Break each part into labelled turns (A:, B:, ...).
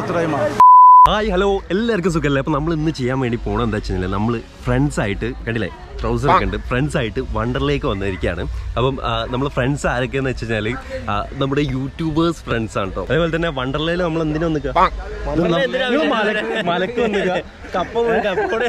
A: Fourth ടൈമാണ്
B: hi hello എല്ലാവർക്കും സുഖമല്ലേ അപ്പോൾ നമ്മൾ ഇന്ന് ചെയ്യാൻ വേണ്ടി പോകണം എന്താ വെച്ചാൽ നമ്മൾ ഫ്രണ്ട്സ് ആയിട്ട് കണ്ടില്ലേ ട്രൗസർ ഒക്കെ ഉണ്ട് ഫ്രണ്ട്സ് ആയിട്ട് വണ്ടറിലേക്ക് വന്നിരിക്കുകയാണ് അപ്പം നമ്മൾ ഫ്രണ്ട്സ് ആരൊക്കെയെന്ന് വെച്ച് കഴിഞ്ഞാൽ നമ്മുടെ യൂട്യൂബേഴ്സ് ഫ്രണ്ട്സ് ആണ് കേട്ടോ അതേപോലെ തന്നെ വണ്ടർലയിൽ നമ്മൾ എന്തിനാ വന്നിക്കുക നിങ്ങള് മലക്ക് മലക്ക് വന്നിക്കുക കപ്പ പോയി കപ്പോടെ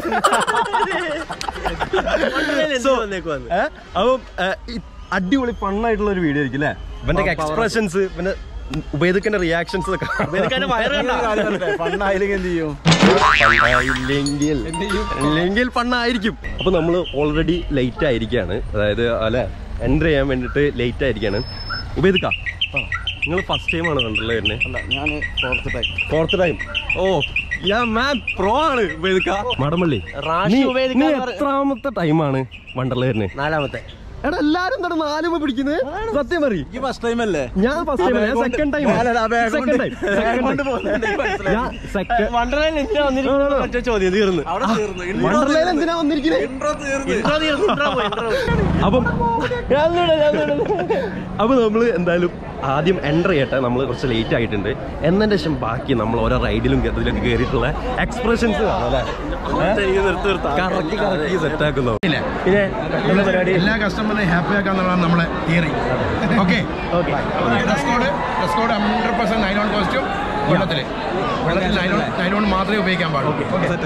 B: ഏ? അപ്പം ഏ, ഈ അടിപൊളി ഫണ്ണായിട്ടുള്ള ഒരു വീഡിയോ ആയിരിക്കും അല്ലേ ഇവന്റെ എക്സ്പ്രഷൻസ് പിന്നെ ഉപയോഗിക്കേണ്ട റിയാക്ഷൻസ് ഒക്കെ
A: ഫണ്ണായില്ലെങ്കിൽ എന്ത് ചെയ്യും
B: ഇല്ലെങ്കിൽ ഇല്ലെങ്കിൽ ഫണ്ണായിരിക്കും അപ്പൊ നമ്മൾ ഓൾറെഡി ലേറ്റ് ആയിരിക്കാണ് അതായത് അല്ലെ എൻ്റർ ചെയ്യാൻ വേണ്ടിട്ട് ലേറ്റ് ആയിരിക്കാണ് ഉപയോഗിക്കാം നിങ്ങൾ ഫസ്റ്റ് ടൈം ആണ് കണ്ടല്ലേ വരുന്നത്
A: അല്ല ഞാൻ fourth time
B: fourth time oh yeah man bro ആണ് ഉപയോഗിക്ക മടമള്ളി
C: റാഷി
B: നീ-
C: ഉപയോഗിക്കാൻ
B: നീ
C: പറ-
B: എത്രാമത്തെ ടൈമാണ് വണ്ടർല വരുന്നത്
C: നാലാമത്തെ
B: എടാ എല്ലാരും എന്താണ് നാലുമ പിടിക്കുന്നത് സത്യം പറയും
A: ഈ ഫസ്റ്റ് ടൈം അല്ലേ
B: ഞാൻ ഫസ്റ്റ് ടൈം ഞാൻ സെക്കൻഡ് ടൈം സെക്കൻഡ് ടൈം ഞാൻ സെക്കൻഡ്
C: വണ്ടർലയിൽ എന്തിനാ വന്നിരിക്കുന്നത് മറ്റേ ചോദ്യം തീർന്നു
A: അവിടെ തീർന്നു
B: വണ്ടർലയിൽ എന്തിനാ വന്നിരിക്കുന്നത്
A: ഇൻട്രോ തീർന്നു
C: ഇൻട്രോ തീർന്നു ഇൻട്രോ പോയി intro പോയി.
B: അപ്പം
C: ഞാൻ വിടാം, ഞാൻ വിടാം.
B: അപ്പൊ നമ്മൾ എന്തായാലും ആദ്യം എൻ്റർ ചെയ്യട്ടെ നമ്മൾ കുറച്ച് ലേറ്റ് ആയിട്ടുണ്ട് എന്നതിന് ശേഷം ബാക്കി നമ്മൾ ഓരോ റൈഡിലും ഇതിലൊക്കെ കയറിയിട്ടുള്ള എക്സ്പ്രഷൻസ് കാണാം അല്ലേ
C: എനിക്ക് നിർത്തി നിർത്താം.
B: കറക്കി കറക്കി സെറ്റ് ആക്കുന്നു
C: പിന്നെ എന്താ പരിപാടി
D: എല്ലാ കസ്റ്റമറിനെയും ഹാപ്പി ആക്കാന്നുള്ളതാണ് നമ്മളെ theory okay dress code dress code hundred percent nylon costume വെള്ളത്തിൽ വെള്ളത്തിൽ നൈലോൺ നൈലോൺ മാത്രമേ ഉപയോഗിക്കാൻ പാടുള്ളൂ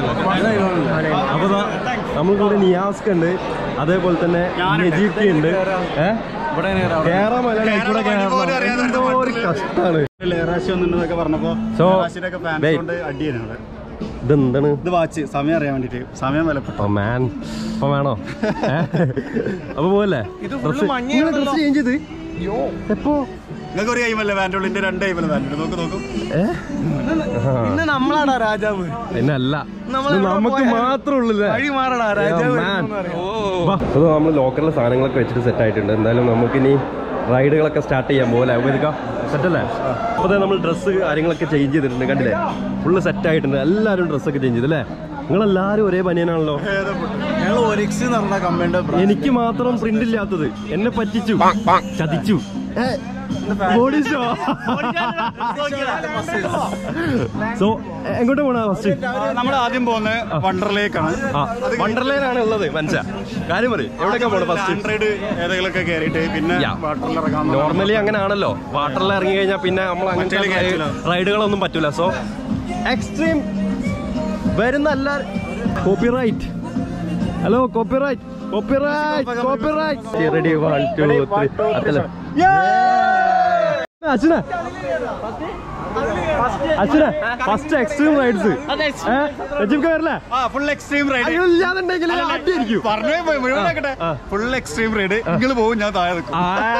B: അപ്പൊ ദാ നമുക്ക് ഇവിടെ നിയാസ്ക് ഉണ്ട് അതേപോലെ തന്നെ നജീബ് ഉണ്ട് ഏഹ്
A: ഇവിടെ എങ്ങനെ
B: കേറാൻ മലയാളം ഇവിടെ കേറണം എന്തോ ഒരു കഷ്ടാണ്
A: ലേറാശി വന്നിട്ടുണ്ടെന്നൊക്കെ പറഞ്ഞപ്പോ
B: So,
A: ലേറാശിയുടെ ഫാൻസ്
B: wait.
A: കൊണ്ട് അടിയാണ് ഇവിടെ
B: ഇതെന്താണ്
A: ഇത് വാച്ച് സമയം അറിയാൻ വേണ്ടിട്ട് സമയം വിലപ്പെട്ടു
B: ഓ മാൻ ഇപ്പൊ വേണോ ഏ? അപ്പൊ പോവല്ലേ ഡ്രസ് ചേഞ്ച് ചെയ്ത് എപ്പോ
A: നിങ്ങൾക്ക് ഒരു കൈമല്ലേ വാൻഡോളിന്റെ രണ്ട് കൈമല്ലേ വാൻഡോൾ നോക്ക് നോക്കും
B: ഏ?
A: ഇന്ന് നമ്മളാടാ രാജാവ്
B: പിന്നല്ല
A: നമ്മള്
B: ഇത്
A: ഇവിടെ
B: നമുക്ക്
A: പോയാ-
B: മാത്രമേ ഉള്ളൂല്ലേ
A: വഴി മാറടാ
B: രാജാവ് വാ. അത് നമ്മൾ ലോക്കലിലെ സാധനങ്ങളൊക്കെ വെച്ചിട്ട് സെറ്റ് ആയിട്ടുണ്ട് എന്തായാലും നമുക്കിനി റൈഡുകളൊക്കെ സ്റ്റാർട്ട് ചെയ്യാൻ പോലെ ഉപയോഗിക്കാം സെറ്റല്ലേ അപ്പോൾ ദേ നമ്മൾ ഡ്രസ്സ് കാര്യങ്ങളൊക്കെ ചേഞ്ച് ചെയ്തിട്ടുണ്ട് കണ്ടില്ലേ ഫുള്ള് സെറ്റ് ആയിട്ടുണ്ട് എല്ലാവരും ഡ്രസ്സൊക്കെ ചേഞ്ച് ചെയ്തല്ലേ നിങ്ങളെല്ലാവരും ഒരേ ബനിയനാണല്ലോ
A: ഞങ്ങൾ ഒരിക്സ് എന്ന് പറഞ്ഞ കമ്പനിയുടെ
B: എനിക്ക് മാത്രം പ്രിന്റ് ഇല്ലാത്തത് എന്നെ പറ്റിച്ചു ചതിച്ചു ഓടിച്ചോ സോ എങ്ങോട്ട് പോണ ഫസ്റ്റ്
A: നമ്മൾ ആദ്യം പോകുന്നത് വണ്ടറിലേക്കാണ്
B: ആ വണ്ടർലൈനാണ് ഉള്ളത് മനസ്സിലാ കാര്യം പറയും എവിടെയൊക്കെ പോണ ഫസ്റ്റ്
A: ആൻഡ്രോയിഡ് ഏതെങ്കിലുമൊക്കെ കയറിയിട്ട് പിന്നെ
B: Yeah.
A: വാട്ടറിൽ ഇറങ്ങാൻ
B: നോർമലി അങ്ങനെ ആണല്ലോ വാട്ടറിൽ ഇറങ്ങി കഴിഞ്ഞാൽ പിന്നെ നമ്മൾ അങ്ങനത്തെ
A: മറ്റേല് കയറ്റില്ല.
B: റൈഡുകളൊന്നും പറ്റൂല സോ എക്സ്ട്രീം വരുന്ന എല്ലാ copyright hello copyright copyright copyright ready one two three അതല്ല അച്ഛന അച്ഛന ഫസ്റ്റ് എക്സ്ട്രീം റൈഡ്സ് രജിബ് വരില്ലേ
A: ആ ഫുൾ എക്സ്ട്രീം റൈഡ്
B: അയ്യോ ഇല്ലാന്നുണ്ടെങ്കിൽ അടിയായിരിക്കും
A: പറഞ്ഞു പോയി മുഴുവനാക്കട്ടെ
B: ആ.
A: ഫുൾ എക്സ്ട്രീം റൈഡ് നിങ്ങൾ പോകും ഞാൻ താഴെ നിൽക്കും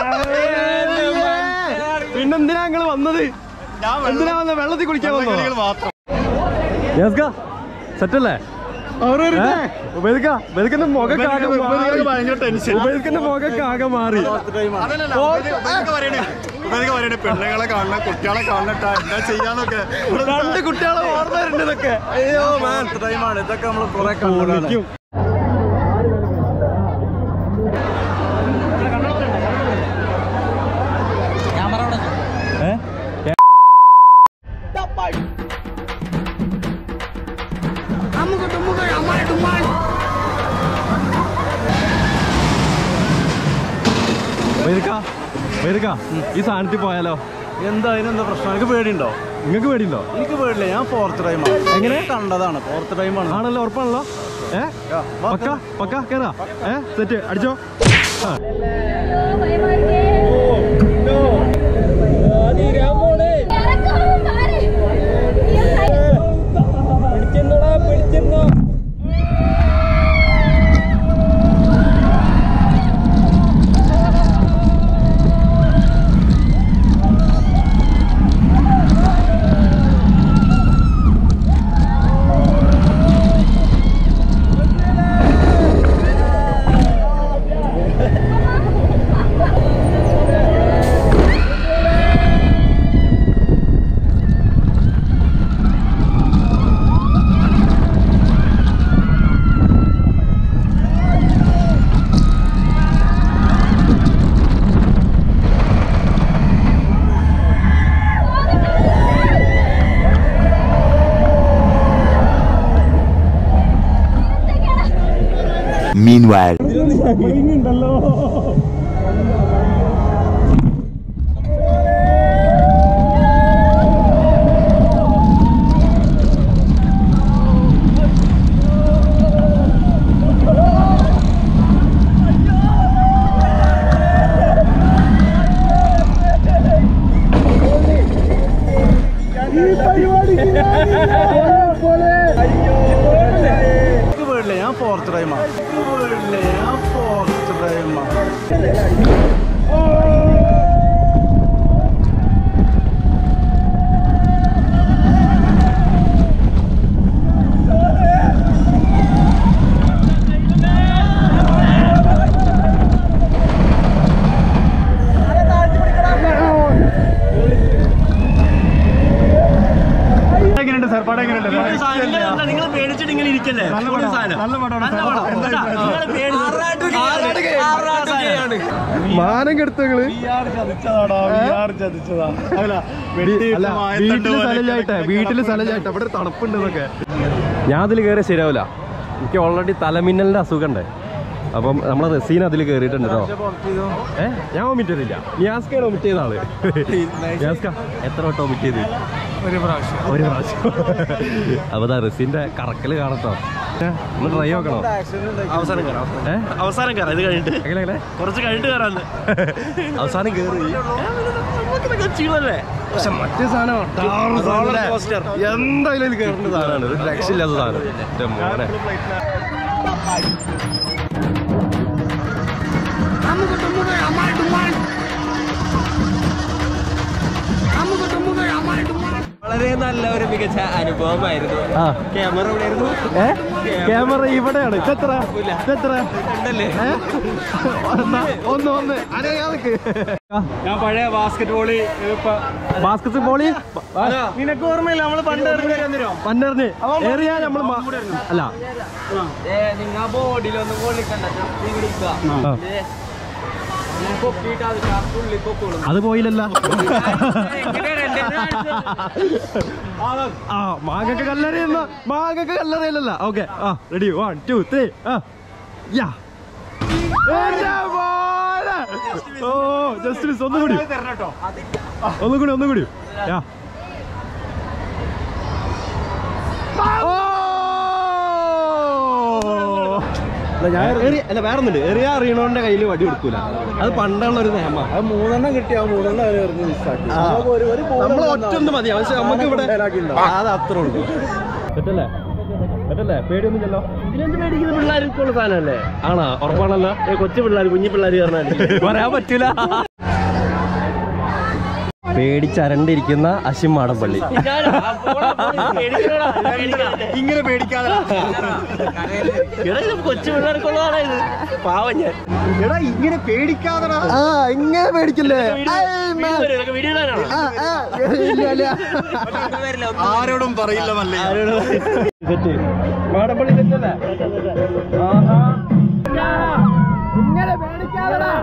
B: പിന്നെന്തിനാ ഞങ്ങള് വന്നത്
A: ഞാൻ വെള്ളം-
B: എന്തിനാ വന്നത് വെള്ളത്തിൽ കുളിക്കാൻ വന്നോ
A: വെള്ളക്കളികൾ മാത്രം
B: സെറ്റല്ലേ ഉപയോഗിക്കന്റെ മുഖൊക്കെ ആകെ മാറി
A: ഭയങ്കര ടെൻഷൻ
B: ഉപയോഗിക്കന്റെ മുഖൊക്കെ ആകെ മാറി
A: അതല്ലല്ല ഇതൊക്കെ പറയണേ ഇതൊക്കെ പറയണേ പെണ്ണുങ്ങളെ കാണണം കുട്ടികളെ കാണണം എന്താ ചെയ്യാന്നൊക്കെ
B: രണ്ട് കുട്ടികളെ ഓർമ്മയുണ്ട് ഇതൊക്കെ അയ്യോ മാൻ
A: ടൈമാണ് ഇതൊക്കെ നമ്മൾ കുറെ
B: വിളിക്കും ഏ? വെറുക്കാ, വെറുക്കാ, ഈ സാധനത്തിൽ പോയാലോ
A: എന്താ അതിനെന്താ പ്രശ്നം എനിക്ക് പേടിയുണ്ടോ
B: നിങ്ങൾക്ക് പേടിയുണ്ടോ
A: എനിക്ക് പേടില്ല ഞാൻ ഫോർത്ത് ടൈമാണ്
B: എങ്ങനെ?
A: കണ്ടതാണ് ഫോർത്ത് ടൈമാണ്
B: ആണല്ലോ ഉറപ്പാണല്ലോ ഏ പക്ക പക്ക കേറാ ഏ സെറ്റ് അടിച്ചോ ആ.
E: Meanwhile.
C: ഞാൻ ഫോർത്ത് ടൈമാ ഞാൻ ഫോർത്ത് ടൈമാ
A: എങ്ങനെയുണ്ട് സാർ പടം എങ്ങനെയുണ്ട്
C: നിങ്ങൾ പേടിച്ചിട്ട് ഇങ്ങനെ ഇരിക്കല്ലേ
A: നല്ല പടം നല്ല പടമാണ്
B: മാനം കെടുത്തങ്ങള്
A: ചതിച്ചതാടാ വിആർ ചതിച്ചതാ അല്ല
B: അല്ല വീട്ടില് സ്ഥലമില്ലായിട്ടെ വീട്ടില് സ്ഥലമില്ലായിട്ടെ അവിടെ ഒരു തണുപ്പുണ്ടെന്നൊക്കെ ഞാൻ അതിൽ കയറിയ ശരിയാവില്ല എനിക്ക് ഓൾറെഡി തലമിന്നലിന്റെ അസുഖമുണ്ട് അപ്പം നമ്മളെ റസീൻ അതിൽ കയറിയിട്ടുണ്ട് കേട്ടോ ഏ ഞാൻ വോമിറ്റ് ചെയ്തില്ല നിയാസ്കയാണ് വോമിറ്റ് ചെയ്ത ആള് നിയാസ്ക എത്ര വട്ടം വോമിറ്റ് ചെയ്ത്
A: ഒരു പ്രാവശ്യം
B: ഒരു പ്രാവശ്യം അപ്പൊ ദാ റസീന്റെ കറക്കല് കാണട്ടോ ഒന്ന് ട്രൈ നോക്കണോ
C: അവസാനം കയറാം
B: ഏ
C: അവസാനം കയറാം ഇത് കഴിഞ്ഞിട്ട്
B: എങ്ങനെ എങ്ങനെ
C: കുറച്ച് കഴിഞ്ഞിട്ട് കയറാന്ന്
B: അവസാനം കയറി
C: ചീളല്ലേ
B: പക്ഷെ മറ്റേ സാധനം
C: റോളർ കോസ്റ്റർ
B: എന്തായാലും ഇതിൽ കയറേണ്ട സാധനമാണ് ഒരു രക്ഷയില്ലാത്ത സാധനം എന്റെ മോനെ
F: വളരെ നല്ല ഒരു മികച്ച അനുഭവമായിരുന്നു
B: ആ
F: ക്യാമറ എവിടെയായിരുന്നു
B: ഏ ക്യാമറ ഇവിടെയാണ് ഇതെത്ര ഇതെത്ര
F: ഉണ്ടല്ലേ
B: ഒന്ന് ഒന്ന് ഒന്ന് അനയാൾക്ക്
A: ഞാൻ പഴയ ബാസ്കറ്റ് ബോളി
B: ബാസ്കറ്റ് ബോളി
A: നിനക്ക് ഓർമ്മയില്ല നമ്മള് പണ്ട് എറിഞ്ഞു
B: പണ്ടെറിഞ്ഞ് എറിയാ നമ്മള് മ- അല്ല
F: നിങ്ങൾ ബോഡിയിലൊന്നും കൊള്ളിക്കണ്ട
B: ആ.
F: പൊക്കിയിട്ട് അത് പുള്ളി പൊക്കോളും
B: അത് പോയില്ലല്ല
F: എങ്ങനെയാണ് എന്റെ
B: ആ മാങ്ങക്ക് കല്ലറിയുന്ന മാങ്ങക്ക് കല്ലറിയില്ലല്ല ഓക്കെ ആ റെഡി വൺ ടു ത്രീ ആ യാ എന്റെ മോനെ. ഓ ജസ്റ്റ് മിസ് ഒന്നുകൂടി ഒന്നുകൂടി ഒന്നുകൂടി യാ ഓ! അല്ല, ഞാൻ എറി- അല്ല വേറെ ഒന്നുണ്ട് എറിയ അറിയണോന്റെ കയ്യിൽ വടി കൊടുക്കൂല അത് പണ്ടുള്ള ഒരു നിയമ
C: അത് മൂന്നെണ്ണം കിട്ടി ആ മൂന്നെണ്ണം അവര് എറിഞ്ഞ് മിസ്സാക്കി ഒരു ഒരു
B: നമ്മൾ ഒറ്റൊന്നും മതി പക്ഷെ നമുക്ക് ഇവിടെ
C: ഉണ്ടാവും.
B: അത് അത്രേ ഉള്ളൂ പറ്റല്ലേ പറ്റല്ലേ പേടിയൊന്നുമില്ലല്ലോ
C: ഇതിലെന്ത് പേടിക്കുന്ന പിള്ളേർക്കുള്ള സാധനമല്ലേ
B: ആണോ ഉറപ്പാണല്ലോ
C: ഏ കൊച്ചു പിള്ളേർ കുഞ്ഞു പിള്ളേർ പറഞ്ഞാൽ
B: പറയാൻ പറ്റൂല പേടിച്ചരണ്ടിരിക്കുന്ന അശിം മാടമ്പള്ളി
A: ഇങ്ങനെ പേടിക്കാതെ
C: കൊച്ചു പിള്ളേർക്കുള്ളതാണ് ഇത് പാവം ഞാൻ
A: എടാ ഇങ്ങനെ പേടിക്കാതെടാ
B: ആ ഇങ്ങനെ പേടിക്കില്ലേ
C: വീഡിയോ ഇടാനാണോ
A: ആരോടും പറയില്ല മല്ലേ
B: സെറ്റ് മാടമ്പള്ളി സെറ്റല്ലേ ഇങ്ങനെ പേടിക്കാതെടാ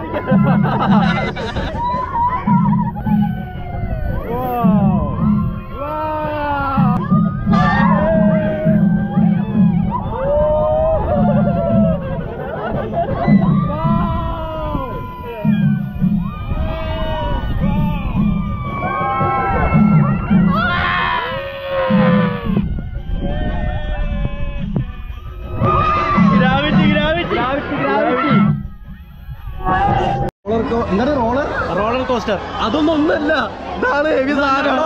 C: ഗ്രാവിറ്റി ഗ്രാവിറ്റി
B: എന്താണ് റോളർ
C: റോളർ കോസ്റ്റർ
B: അതൊന്നും ഒന്നല്ല ഇതാണ് heavy സാധനം.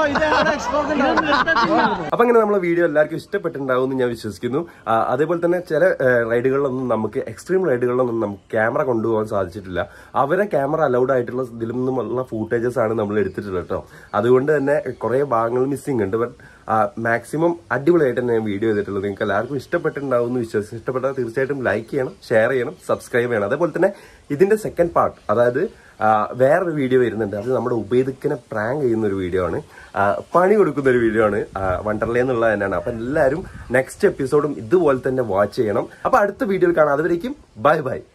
B: അപ്പൊ അങ്ങനെ നമ്മളെ വീഡിയോ എല്ലാവർക്കും ഇഷ്ടപ്പെട്ടിട്ടുണ്ടാവും എന്ന് ഞാൻ വിശ്വസിക്കുന്നു ആ, അതേപോലെ തന്നെ ചില ഏ, റൈഡുകളിലൊന്നും നമുക്ക് എക്സ്ട്രീം റൈഡുകളിലൊന്നും നമുക്ക് ക്യാമറ കൊണ്ടുപോകാൻ സാധിച്ചിട്ടില്ല അവരെ ക്യാമറ അലൗഡ് ആയിട്ടുള്ള ഇതിൽ നിന്നുമുള്ള ഫൂട്ടേജസ് ആണ് നമ്മൾ എടുത്തിട്ടുള്ളത് കേട്ടോ അതുകൊണ്ട് തന്നെ കുറെ ഭാഗങ്ങൾ മിസ്സിംഗ് ഉണ്ട് ബട്ട് മാക്സിമം അടിപൊളിയായിട്ട് തന്നെ ഞാൻ വീഡിയോ ചെയ്തിട്ടുള്ളത് നിങ്ങൾക്ക് എല്ലാവർക്കും ഇഷ്ടപ്പെട്ടിട്ടുണ്ടാവും എന്ന് വിശ്വസിച്ചു ഇഷ്ടപ്പെട്ടാൽ തീർച്ചയായിട്ടും ലൈക്ക് ചെയ്യണം ഷെയർ ചെയ്യണം സബ്സ്ക്രൈബ് ചെയ്യണം അതേപോലെ തന്നെ ഇതിന്റെ സെക്കൻഡ് പാർട്ട് അതായത് ആ, വേറൊരു വീഡിയോ വരുന്നുണ്ട് അത് നമ്മുടെ ഉപേദിക്കനെ പ്രാങ്ക് ചെയ്യുന്ന ഒരു വീഡിയോ ആണ് ആ, പണി കൊടുക്കുന്ന ഒരു വീഡിയോ ആണ് വണ്ടർലേ എന്നുള്ളത് തന്നെയാണ് അപ്പൊ എല്ലാവരും നെക്സ്റ്റ് എപ്പിസോഡും ഇതുപോലെ തന്നെ വാച്ച് ചെയ്യണം അപ്പൊ അടുത്ത വീഡിയോയിൽ കാണാം അതുവരേക്കും ബൈ ബൈ